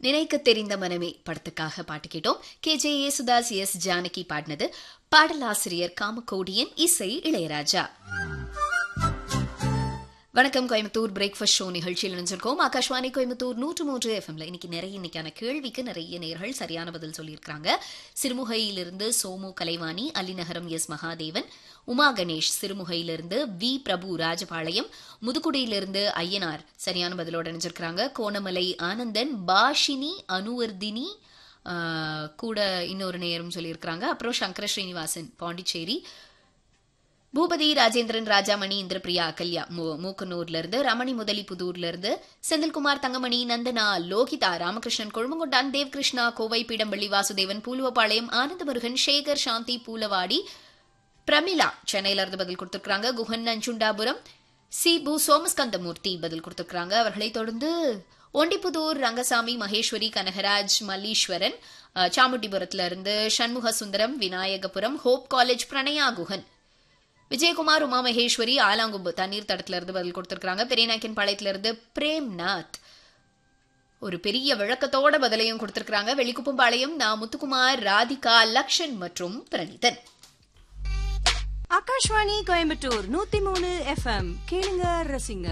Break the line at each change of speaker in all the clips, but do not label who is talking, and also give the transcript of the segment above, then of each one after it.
நினைக்க தெரிந்த மனமே படத்துக்காக பாட்டு கேட்டோம் K J Yesudas S Janaki பாடினது பாடலாசிரியர் காமகோடியன் இசை இளையராஜா வணக்கம் கோயம்புத்தூர் பிரேக்ஃபாஸ்ட் ஷோ நிகழ்ச்சியில் நினைச்சிருக்கோம் ஆகாஷ்வாணி கோயம்புத்தூர் நூற்று மூன்று எஃப்எம்ல இன்னைக்கு நிறைய இன்னைக்கான கேள்விக்கு நிறைய நேர்கள் சரியான பதில் சொல்லியிருக்காங்க சிறுமுகையிலிருந்து சோமு கலைவாணி அலிநகரம் எஸ் மகாதேவன் உமா கணேஷ் சிறுமுகையிலிருந்து வி பிரபு ராஜபாளையம் முதுகுடியிலிருந்து ஐயனார் சரியான பதிலோட நினைச்சிருக்காங்க கோணமலை ஆனந்தன் பாஷினி அனுவர்தினி ஆஹ், கூட இன்னொரு நேரம் சொல்லியிருக்கிறாங்க அப்புறம் சங்கர ஸ்ரீனிவாசன் பாண்டிச்சேரி பூபதி ராஜேந்திரன் ராஜாமணி இந்திரபிரியா அகல்யா மூ- மூக்கனூர்ல இருந்து ரமணி முதலி புதூர்ல இருந்து செந்தில்குமார் தங்கமணி நந்தனா லோகிதா ராமகிருஷ்ணன் கொழுமங்குண்டான் தேவ்கிருஷ்ணா கோவை பீடம்பள்ளி வாசுதேவன் பூலுவப்பாளையம் ஆனந்தமுருகன் சேகர் சாந்தி பூலவாடி பிரமிளா சென்னையில இருந்து பதில் கொடுத்திருக்காங்க குஹன் நஞ்சுண்டாபுரம் சி பு சோமஸ்கந்தமூர்த்தி பதில் கொடுத்திருக்காங்க அவர்களை தொடர்ந்து ஒண்டிப்புதூர் ரங்கசாமி மகேஸ்வரி கனகராஜ் மல்லீஸ்வரன் அஹ், சாமுண்டிபுரத்துல இருந்து சண்முக சுந்தரம் விநாயகபுரம் ஹோப் காலேஜ் பிரணயா குஹன் விஜயகுமார் உமா மகேஸ்வரி ஆலாங்கும்பு தண்ணீர் தடத்துல இருந்து பதில் கொடுத்திருக்காங்க பெரியநாயக்கன் பாளையத்துல இருந்து பிரேம்நாத் ஒரு பெரிய விளக்கத்தோட பதிலையும் கொடுத்திருக்காங்க வெளிக்குப்பம்பாளையம் நா முத்துக்குமார் ராதிகா லக்ஷன் மற்றும் பிரணிதன்
ஆகாஷ்வாணி கோயம்புத்தூர் நூத்தி மூணு எஃப்எம் கேளுங்க ரசிங்க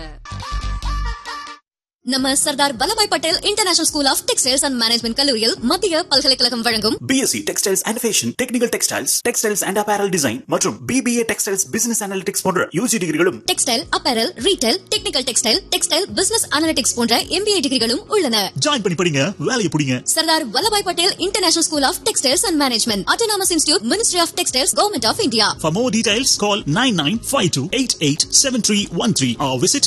நம்ம Sardar Vallabhbhai Patel international school of textiles and management கல்லூரியில் மத்திய பல்கலைக்கழகம் வழங்கும்
BSc textiles and fashion technical textiles textiles and apparel design மற்றும் பிபிஏ டெக்ஸ்டைல்ஸ் பிசினஸ் அனாலிட்டிக்ஸ் போன்ற யூஜி டிகிரிகளும்
textile apparel retail technical textile textile business analytics போன்ற எம்பிஏ டிகிரிகளும் உள்ளன
ஜாயின் பண்ணி படிங்க வேலையை பிடிங்க
Sardar Vallabhbhai Patel international school of textiles and management autonomous institute ministry of textiles government of India
For more details, call 9952887313 or visit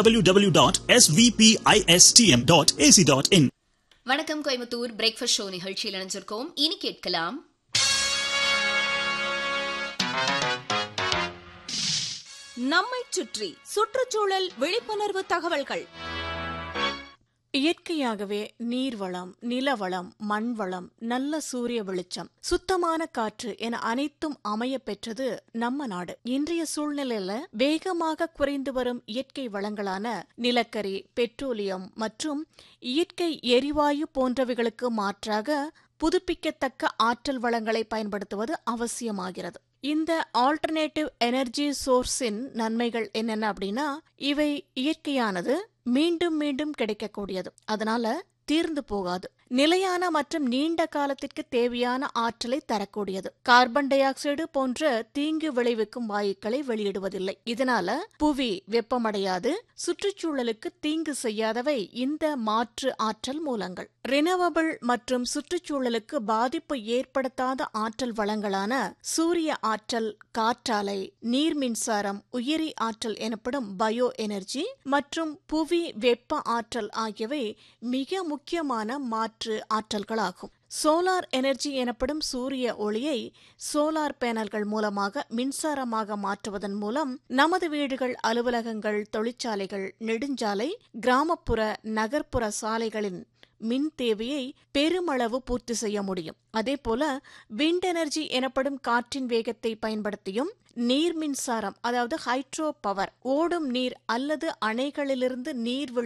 www.svpistm.ac.in.
வணக்கம் Coimbatore breakfast show நிகழ்ச்சியில் இணைஞ்சிருக்கோம் இனி கேட்கலாம்
நம்மை சுற்றி சுற்றுச்சூழல் விழிப்புணர்வு தகவல்கள்
இயற்கையாகவே நீர்வளம் நிலவளம் மண்வளம் நல்ல சூரிய வெளிச்சம் சுத்தமான காற்று என அனைத்தும் அமைய பெற்றது நம்ம நாடு இன்றைய சூழ்நிலையில வேகமாக குறைந்து வரும் இயற்கை வளங்களான நிலக்கரி பெட்ரோலியம் மற்றும் இயற்கை எரிவாயு போன்றவைகளுக்கு மாற்றாக புதுப்பிக்கத்தக்க ஆற்றல் வளங்களை பயன்படுத்துவது அவசியமாகிறது இந்த ஆல்டர்னேட்டிவ் எனர்ஜி சோர்ஸின் நன்மைகள் என்னென்ன அப்படின்னா இவை இயற்கையானது மீண்டும் மீண்டும் கிடைக்கக்கூடியது அதனால தீர்ந்து போகாது நிலையான மற்றும் நீண்ட காலத்திற்கு தேவையான ஆற்றலை தரக்கூடியது கார்பன் டை ஆக்சைடு போன்ற தீங்கு விளைவிக்கும் வாயுக்களை வெளியிடுவதில்லை இதனால புவி வெப்பமடையாது சுற்றுச்சூழலுக்கு தீங்கு செய்யாதவை இந்த மாற்று ஆற்றல் மூலங்கள் ரினவபிள் மற்றும் சுற்றுச்சூழலுக்கு பாதிப்பு ஏற்படுத்தாத ஆற்றல் வளங்களான சூரிய ஆற்றல் காற்றாலை நீர் மின்சாரம் உயிரி ஆற்றல் எனப்படும் பயோ எனர்ஜி மற்றும் புவி வெப்ப ஆற்றல் ஆகியவை மிக முக்கியமான மாற்று ஆற்றல்களாகும் சோலார் எனர்ஜி எனப்படும் சூரிய ஒளியை சோலார் பேனல்கள் மூலமாக மின்சாரமாக மாற்றுவதன் மூலம் நமது வீடுகள் அலுவலகங்கள் தொழிற்சாலைகள் நெடுஞ்சாலை கிராமப்புற நகர்ப்புற சாலைகளின் மின் தேவையை பெருமளவு பூர்த்தி செய்ய முடியும் அதேபோல விண்ட் எனர்ஜி எனப்படும் காற்றின் வேகத்தை பயன்படுத்தியும் நீர் மின்சாரம் அதாவது ஹைட்ரோ பவர் ஓடும் நீர் அல்லது அணைகளிலிருந்து நீர்